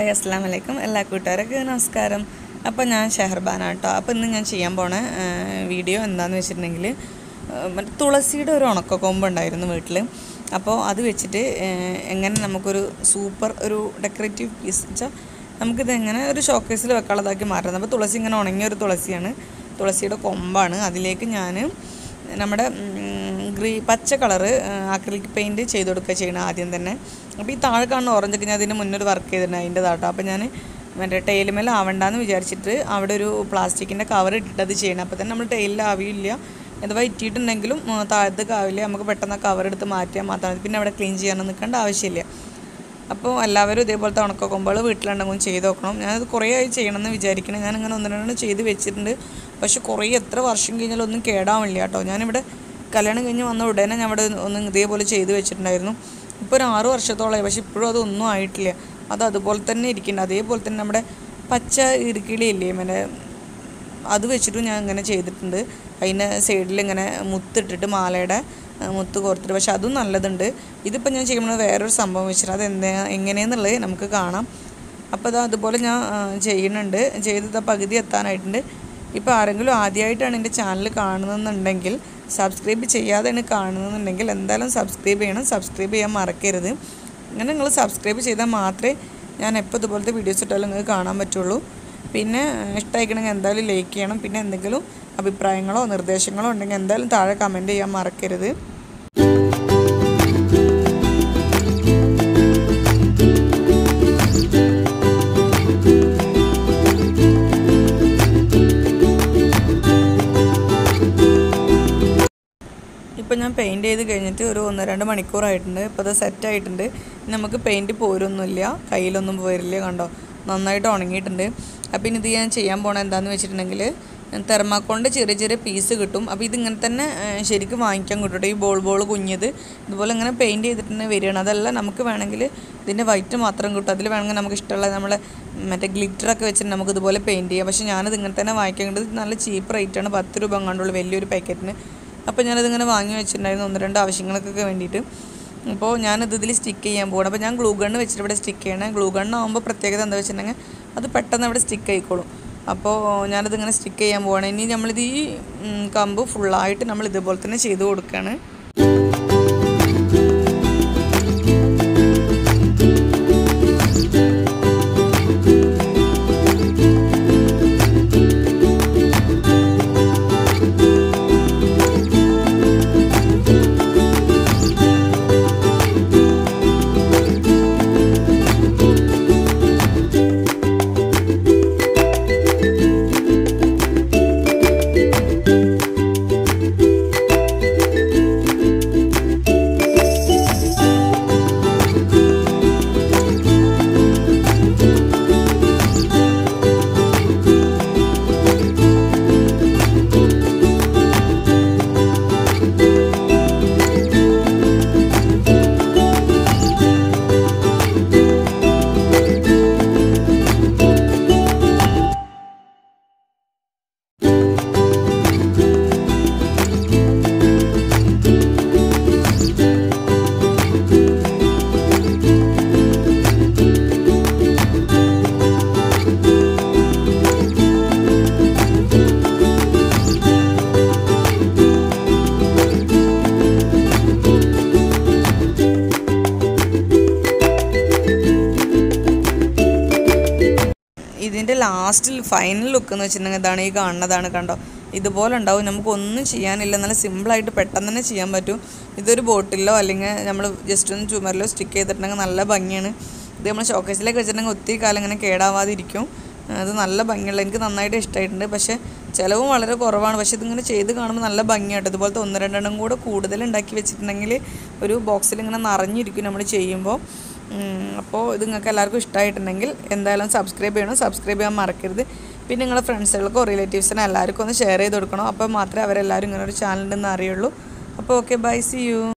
hi അസ്സാം വലൈക്കും എല്ലാ കൂട്ടുകാരൊക്കെ നമസ്കാരം അപ്പോൾ ഞാൻ ഷെഹർബാന കേട്ടോ അപ്പോൾ ഇന്ന് ഞാൻ ചെയ്യാൻ പോണ ആ, വീഡിയോ എന്താണെന്ന് വെച്ചിട്ടുണ്ടെങ്കിൽ ആ, മറ്റേ തുളസിയുടെ ഒരു ഉണക്കക്കൊമ്പ് ഉണ്ടായിരുന്നു വീട്ടിൽ അപ്പോൾ അത് വെച്ചിട്ട് ആ, എങ്ങനെ നമുക്കൊരു സൂപ്പർ ഒരു ഡെക്കറേറ്റീവ് പീസ് വെച്ചാൽ നമുക്കിത് എങ്ങനെ ഒരു ഷോക്കേസിൽ വെക്കാനുള്ളതാക്കി മാറ്റുന്നത് അപ്പോൾ തുളസി ഇങ്ങനെ ഉണങ്ങിയ ഒരു തുളസിയാണ് തുളസിയുടെ കൊമ്പാണ് അതിലേക്ക് ഞാൻ നമ്മുടെ ഗ്രീ പച്ച കളറ് അക്രിലിക് പെയിൻറ്റ് ചെയ്ത് കൊടുക്കുക ചെയ്യണം ആദ്യം തന്നെ അപ്പോൾ ഈ താഴെ കാണുന്ന ഓറഞ്ചൊക്കെ ഞാൻ അതിന് മുന്നേ ഒരു വർക്ക് ചെയ്തിട്ടുണ്ട് അതിൻ്റെ താട്ടോ അപ്പോൾ ഞാൻ മറ്റേ ടൈലുമേൽ ആവണ്ടെന്ന് വിചാരിച്ചിട്ട് അവിടെ ഒരു പ്ലാസ്റ്റിക്കിൻ്റെ കവർ ഇട്ടിട്ട് അത് ചെയ്യണം അപ്പോൾ തന്നെ നമ്മൾ ടൈലിൽ ആവിയില്ല അഥവാ ഇട്ടിട്ടുണ്ടെങ്കിലും ഉം, താഴത്തേക്ക് ആവില്ല നമുക്ക് പെട്ടെന്ന് ആ കവർ എടുത്ത് മാറ്റിയാൽ മാത്രം മതി പിന്നെ അവിടെ ക്ലീൻ ചെയ്യാനൊന്നും നിൽക്കേണ്ട ആവശ്യമില്ല അപ്പോൾ എല്ലാവരും ഇതേപോലത്തെ ഉണക്കക്കൊമ്പുകൾ വീട്ടിലുണ്ടെങ്കിൽ ചെയ്ത് നോക്കണം ഞാനത് കുറേ ആയി ചെയ്യണമെന്ന് വിചാരിക്കണം ഞാനിങ്ങനെ ഒന്ന് രണ്ടെണ്ണം ചെയ്ത് വെച്ചിട്ടുണ്ട് പക്ഷെ കുറേ എത്ര വർഷം കഴിഞ്ഞാലും ഒന്നും കേടാവില്ല കേട്ടോ ഞാനിവിടെ കല്യാണം കഴിഞ്ഞ് വന്ന ഉടനെ ഞാൻ ഇവിടെ ഒന്ന് ഇതേപോലെ ചെയ്ത് വെച്ചിട്ടുണ്ടായിരുന്നു ഇപ്പോൾ ഒരു ആറ് വർഷത്തോളമായി പക്ഷെ ഇപ്പോഴും അതൊന്നും ആയിട്ടില്ല അത് അതുപോലെ തന്നെ ഇരിക്കുന്നുണ്ട് അതേപോലെ തന്നെ നമ്മുടെ പച്ച ഇറുക്കിളിയില്ലേ മറ്റേ അത് വെച്ചിട്ടും ഞാൻ ഇങ്ങനെ ചെയ്തിട്ടുണ്ട് അതിന് സൈഡിൽ ഇങ്ങനെ മുത്തിട്ടിട്ട് മാലയുടെ ആ, മുത്ത് കോർത്തിട്ട് പക്ഷെ അതും നല്ലതുണ്ട് ഇതിപ്പോൾ ഞാൻ ചെയ്യുന്നത് വേറൊരു സംഭവം വെച്ചിട്ട് അത് എന്താ എങ്ങനെയെന്നുള്ളത് നമുക്ക് കാണാം അപ്പോൾ അത് അതുപോലെ ഞാൻ ആ, ചെയ്യുന്നുണ്ട് ചെയ്തത് പകുതി എത്താനായിട്ടുണ്ട് ഇപ്പോൾ ആരെങ്കിലും ആദ്യമായിട്ടാണ് എൻ്റെ ചാനൽ കാണുന്നതെന്നുണ്ടെങ്കിൽ സബ്സ്ക്രൈബ് ചെയ്യാതെയാണ് കാണുന്നതെന്നുണ്ടെങ്കിൽ എന്തായാലും സബ്സ്ക്രൈബ് ചെയ്യണം സബ്സ്ക്രൈബ് ചെയ്യാൻ മറക്കരുത് അങ്ങനെ നിങ്ങൾ സബ്സ്ക്രൈബ് ചെയ്താൽ മാത്രമേ ഞാൻ എപ്പോൾ ഇതുപോലത്തെ വീഡിയോസ് ഇട്ടാലും നിങ്ങൾക്ക് കാണാൻ പറ്റുള്ളൂ പിന്നെ ഇഷ്ടമായിക്കണമെങ്കിൽ എന്തായാലും ലൈക്ക് ചെയ്യണം പിന്നെ എന്തെങ്കിലും അഭിപ്രായങ്ങളോ നിർദ്ദേശങ്ങളോ ഉണ്ടെങ്കിൽ എന്തായാലും താഴെ കമൻറ്റ് ചെയ്യാൻ മറക്കരുത് ഇപ്പം ഞാൻ പെയിൻറ്റ് ചെയ്ത് കഴിഞ്ഞിട്ട് ഒരു ഒന്ന് രണ്ട് മണിക്കൂറായിട്ടുണ്ട് ഇപ്പോൾ അത് സെറ്റ് ആയിട്ടുണ്ട് ഇനി നമുക്ക് പെയിൻറ്റ് പോരൊന്നുമില്ല കയ്യിലൊന്നും പോരില്ല കണ്ടോ നന്നായിട്ട് ഉണങ്ങിയിട്ടുണ്ട് അപ്പം ഇനി ഇത് ഞാൻ ചെയ്യാൻ പോണ എന്താണെന്ന് വെച്ചിട്ടുണ്ടെങ്കിൽ തെർമാക്കോളിൻ്റെ ചെറിയ ചെറിയ പീസ് കിട്ടും അപ്പോൾ ഇതിങ്ങനെ തന്നെ ആ, ശരിക്കും വാങ്ങിക്കാൻ കിട്ടും കേട്ടോ ഈ ബോൾ ബോൾ കുഞ്ഞത് ഇതുപോലെ ഇങ്ങനെ പെയിൻറ്റ് ചെയ്തിട്ട് തന്നെ വരികയാണ് അതല്ല നമുക്ക് വേണമെങ്കിൽ ഇതിൻ്റെ വൈറ്റ് മാത്രം കിട്ടും അതിൽ വേണമെങ്കിൽ നമുക്ക് ഇഷ്ടമുള്ള നമ്മളെ മറ്റേ ഗ്ലിറ്ററൊക്കെ വെച്ചിട്ട് നമുക്ക് ഇതുപോലെ പെയിൻറ്റ് ചെയ്യാം പക്ഷേ ഞാനത് ഇങ്ങനെ തന്നെ വാങ്ങിക്കാൻ കിട്ടും ഇത് നല്ല ചീപ്പ് റേറ്റാണ് പത്ത് രൂപ കണ്ടുള്ളൂ വലിയൊരു പാക്കറ്റിന് അപ്പോൾ ഞാനതിങ്ങനെ വാങ്ങി വെച്ചിട്ടുണ്ടായിരുന്നു ഒന്ന് രണ്ട് ആവശ്യങ്ങൾക്കൊക്കെ വേണ്ടിയിട്ട് അപ്പോൾ ഞാനത് ഇതിൽ സ്റ്റിക്ക് ചെയ്യാൻ പോകണം അപ്പോൾ ഞാൻ ഗ്ലൂ ഗണ്ണ് വെച്ചിട്ട് ഇവിടെ സ്റ്റിക്ക് ചെയ്യണം ഗ്ലൂ ഗണ്ണാകുമ്പോൾ പ്രത്യേകത എന്താ വെച്ചിട്ടുണ്ടെങ്കിൽ അത് പെട്ടെന്ന് അവിടെ സ്റ്റിക്ക് ആയിക്കോളും അപ്പോൾ ഞാനതിങ്ങനെ സ്റ്റിക്ക് ചെയ്യാൻ പോവാണ് ഇനി നമ്മളിത് ഈ ഉം, കമ്പ് ഫുള്ളായിട്ട് നമ്മൾ ഇതുപോലെ തന്നെ ചെയ്ത് കൊടുക്കുകയാണ് ഇതിൻ്റെ ലാസ്റ്റിൽ ഫൈനൽ ലുക്ക് എന്ന് വെച്ചിട്ടുണ്ടെങ്കിൽ ഇതാണ് ഈ കാണുന്നതാണ് കണ്ടോ ഇതുപോലെ ഉണ്ടാവും നമുക്കൊന്നും ചെയ്യാനില്ല നല്ല സിമ്പിളായിട്ട് പെട്ടെന്ന് തന്നെ ചെയ്യാൻ പറ്റും ഇതൊരു ബോട്ടിലോ അല്ലെങ്കിൽ നമ്മൾ ജസ്റ്റ് ഒന്ന് ചുമരിലോ സ്റ്റിക്ക് ചെയ്തിട്ടുണ്ടെങ്കിൽ നല്ല ഭംഗിയാണ് ഇത് നമ്മൾ ഷോക്കേസിലേക്ക് വെച്ചിട്ടുണ്ടെങ്കിൽ ഒത്തിരി കാലം ഇങ്ങനെ കേടാവാതിരിക്കും അത് നല്ല ഭംഗിയുള്ള എനിക്ക് നന്നായിട്ട് ഇഷ്ടമായിട്ടുണ്ട് പക്ഷേ ചിലവും വളരെ കുറവാണ് പക്ഷേ ഇതിങ്ങനെ ചെയ്ത് കാണുമ്പോൾ നല്ല ഭംഗിയായിട്ട് ഇതുപോലത്തെ ഒന്ന് രണ്ടെണ്ണം കൂടെ കൂടുതൽ ഉണ്ടാക്കി വെച്ചിട്ടുണ്ടെങ്കിൽ ഒരു ബോക്സിൽ ഇങ്ങനെ നിറഞ്ഞിരിക്കും നമ്മൾ ചെയ്യുമ്പോൾ അപ്പോൾ ഇത് നിങ്ങൾക്ക് എല്ലാവർക്കും ഇഷ്ടമായിട്ടുണ്ടെങ്കിൽ എന്തായാലും സബ്സ്ക്രൈബ് ചെയ്യണം സബ്സ്ക്രൈബ് ചെയ്യാൻ മറക്കരുത് പിന്നെ നിങ്ങളുടെ ഫ്രണ്ട്സുകൾക്കോ റിലേറ്റീവ്സിനോ എല്ലാവർക്കും ഒന്ന് ഷെയർ ചെയ്ത് കൊടുക്കണം അപ്പോൾ മാത്രമേ അവരെല്ലാവരും ഇങ്ങനെ ഒരു ചാനൽ ഉണ്ടെന്ന് അറിയുള്ളൂ അപ്പോൾ ഓക്കെ ബൈ സി യു